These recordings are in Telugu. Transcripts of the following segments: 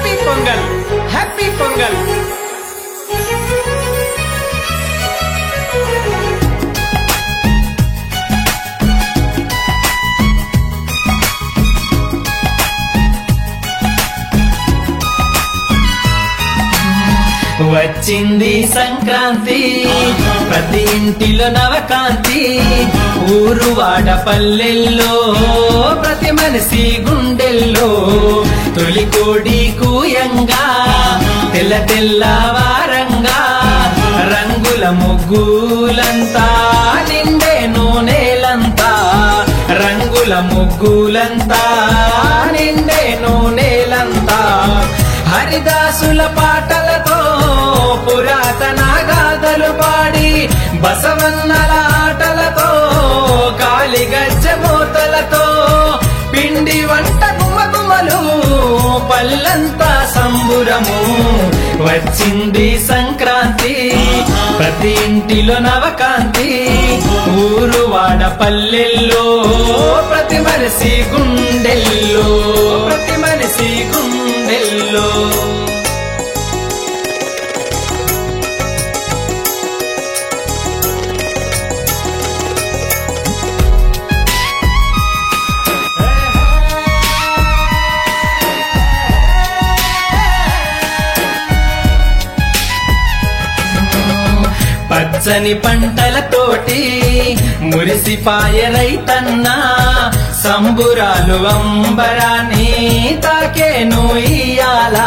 హ్యాపీ పొంగల్ హ్యాపీ పొంగల్ వచ్చింది సంక్రాంతి ప్రతి ఇంటిలో నవకాంతి ఊరు వాడ పల్లెల్లో ప్రతి మనిషి గుండెల్లో తొలి కోడి కూయంగా తెల్ల తెల్లవారంగా రంగుల ముగ్గులంతా నిండే నూనెలంతా రంగుల ముగ్గులంతా నిండే నూనెలంతా హరిదాసుల పాటలతో పురాతన గాథలు పాడి బసవన్నల ఆటలతో కాలి గజ్జమూతలతో పిండి వంట గుమ్మగుమ్మలు పల్లంతా సంబురము వచ్చింది సంక్రాంతి ప్రతి ఇంటిలో నవకాంతి ఊరు వాడ పల్లెల్లో ప్రతి మనిషి గుండెల్లో ప్రతి మనిషి గుండెల్లో పచ్చని పంటలతోటి మురిసిపాయ రైతన్నా సంబురాలు అంబరాన్ని తాకేను ఇయ్యాలా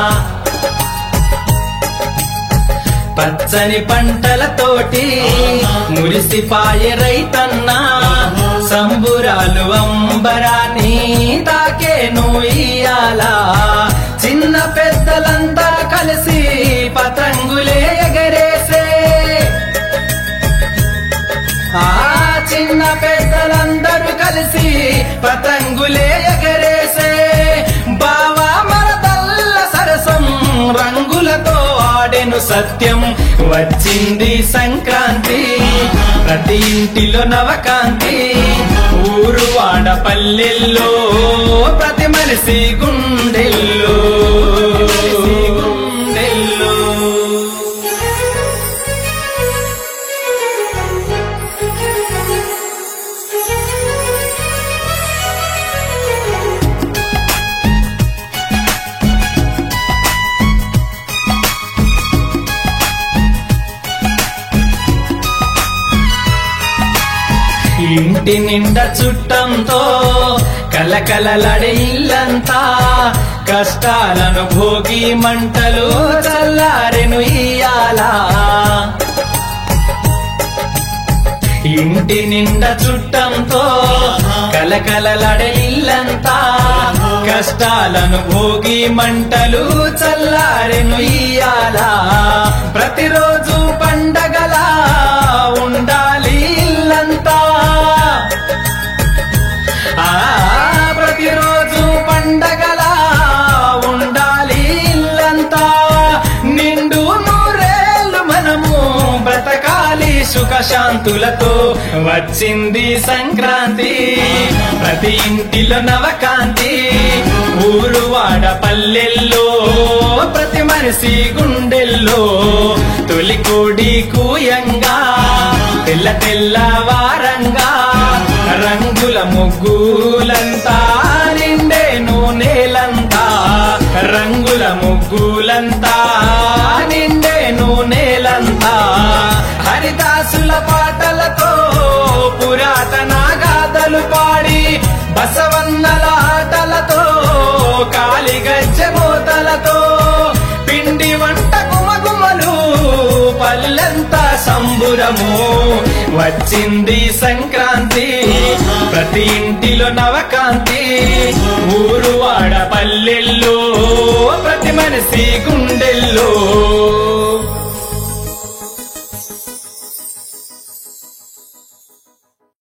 పచ్చని పంటలతోటి మురిసిపాయ రైతన్నా సంబురాలు అంబరాన్ని తాకేను ఇయ్యాలా చిన్న పెద్దలంతా కలిసి పతంగులే ఎగరేసే ఆ చిన్న పెద్దలందరూ కలిసి పతంగులే ఎగరేసే బావా మరదల్ల సరసం రంగులతో ఆడెను సత్యం వచ్చింది సంక్రాంతి ప్రతి ఇంటిలో నవకాంతి ఊరు వాడ పల్లెల్లో ప్రతి మనిషి గుండెల్లో మనిషి గుండెల్లో ఇంటి నిండా చుట్టంతో కలకలలడే ఇల్లంతా కష్టాలను భోగి మంటలు చల్లారెను ఇయ్యాలా ఇంటి నిండా చుట్టంతో కలకలలడే ఇల్లంతా కష్టాలను భోగి మంటలు చల్లారెను ఇయ్యాలా ప్రతిరోజు పండగలా ఉండాలి ఇల్లంతా ఆ ప్రతిరోజు పండగలా ఉండాలి ఇల్లంతా నిండు నూరేళ్ళు మనము బ్రతకాలి సుఖశాంతులతో వచ్చింది సంక్రాంతి ప్రతి ఇంటిలో నవకాంతి ఊరు వాడ పల్లెల్లో ప్రతి మనిషి గుండెల్లో తొలి కోడి కూయంగా తెల్ల తెల్లవారంగా రంగుల ముగ్గులంతా నిండే నూనెలంతా రంగుల ముగ్గులంతా నిండే నూనెలంతా హరిదాసుల పాటలతో పురాతన గాథలు పాడి బసవన్నల ఆటలతో కాలి గజ్జమూతలతో పిండి వంట గుమగుమలు పల్లెంతా సంబురము వచ్చింది సంక్రాంతి ప్రతి ఇంటిలో నవకాంతి ఊరు వాడ పల్లెల్లో ప్రతి మనిషి గుండెల్లో